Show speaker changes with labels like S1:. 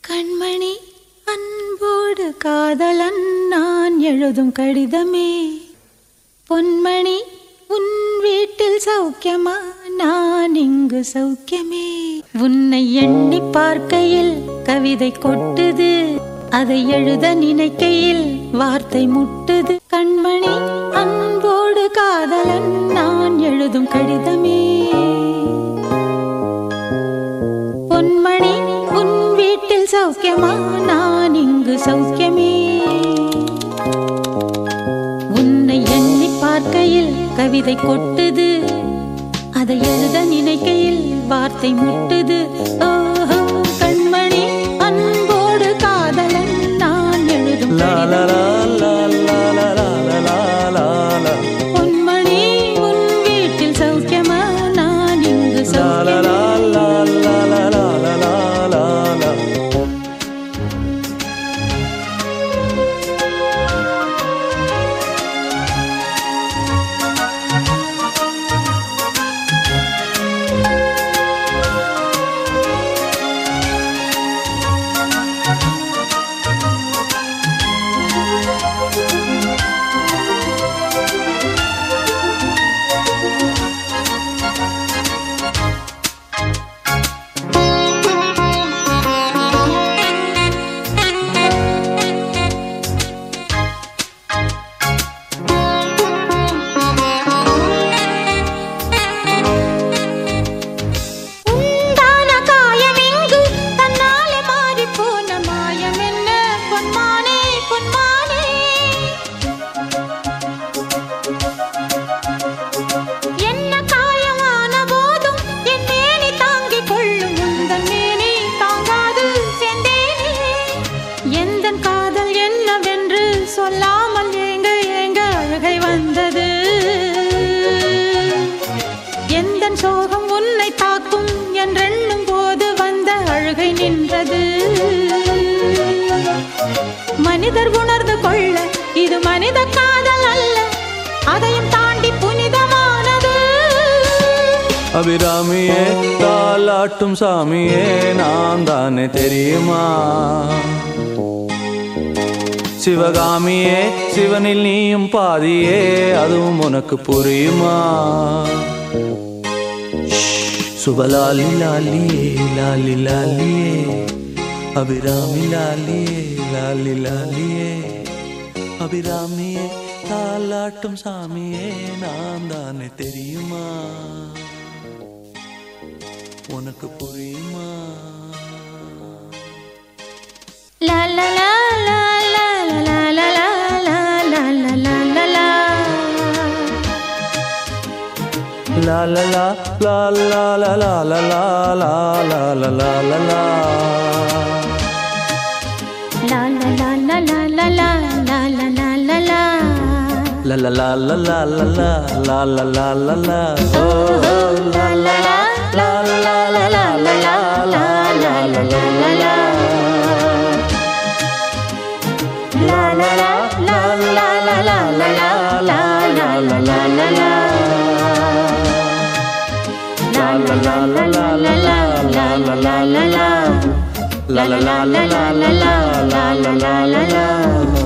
S1: கண்மணி அன்போடு காதலன் நான் எழுதும் கடிதமே பொன்மணி உன் வீட்டில் சௌக்கியமா நான் இங்கு சௌக்கியமே உன்னை எண்ணி பார்க்கையில் கவிதை கொட்டுது அதை எழுத நினைக்கையில் வார்த்தை முட்டுது கண்மணி அன்போடு காதலன் நான் எழுதும் கடிதமே பொன்மணி உன் வீட்டில் சௌக்கியமா நான் இங்கு சௌக்கியமே உன்னை எண்ணி பார்க்கையில் கவிதை கொட்டுது அதை எழுத நினைக்கையில் வார்த்தை முட்டுது ஓஹோ கண்மணி அன்போடு காதலன் நான் எழுதும்
S2: லா லா
S1: கடிதம்.
S2: லா லா லா லா லா லா லா லா.
S1: பொன்மணி உன் வீட்டில் சௌக்கியமா நான் இங்கு
S2: லா லா
S1: சௌக்கியமே
S2: லா லா லா லா லா லா லா லா.
S1: உண்டான காயமெங்கு தன்னாலே மாறிப் போன மாயம் என்ன பொன்மானே பொன்மானே என்ன காயமான போதும் என் மேனி தாங்கிக் கொள்ளும் உந்தன் மேனி தாங்காது செந்தேனே எந்தன் காதல் என்னவென்று சொல்லாமல் ஏங்க ஏங்க அழுகை வந்தது எந்தன் சோகம் உன்னை தாக்கும் என்றெண்ணும் போது வந்த அழுகை நின்றது மனிதர் உணர்ந்து கொள்ள இது மனித காதல் அல்ல அதையும் தாண்டி புனிதமானது
S2: அபிராமியே தாலாட்டும் சாமியே நான் தானே தெரியுமா சிவகாமியே சிவனில் நீயும் பாதியே அதுவும் உனக்கு புரியுமா சுபலாலி லாலியே லாலி லாலியே அபிராமி லாலியே லாலி லாலியே அபிராமியே தாலாட்டும் சாமியே நான் தானே தெரியுமா உனக்கு புரியுமா
S1: லா லா லா லா லா லா லா லா லா லா லா லா லா லா.
S2: La la la la la la la la la la la la la la la
S1: La la la la la la la la la la la la.
S2: La la la la la la la la la la la la Oh la la la la la la la la la la la la la la la La la la la la la la la la la la la la la la La la la la la la la la la la la la La la la la la la la la la la la la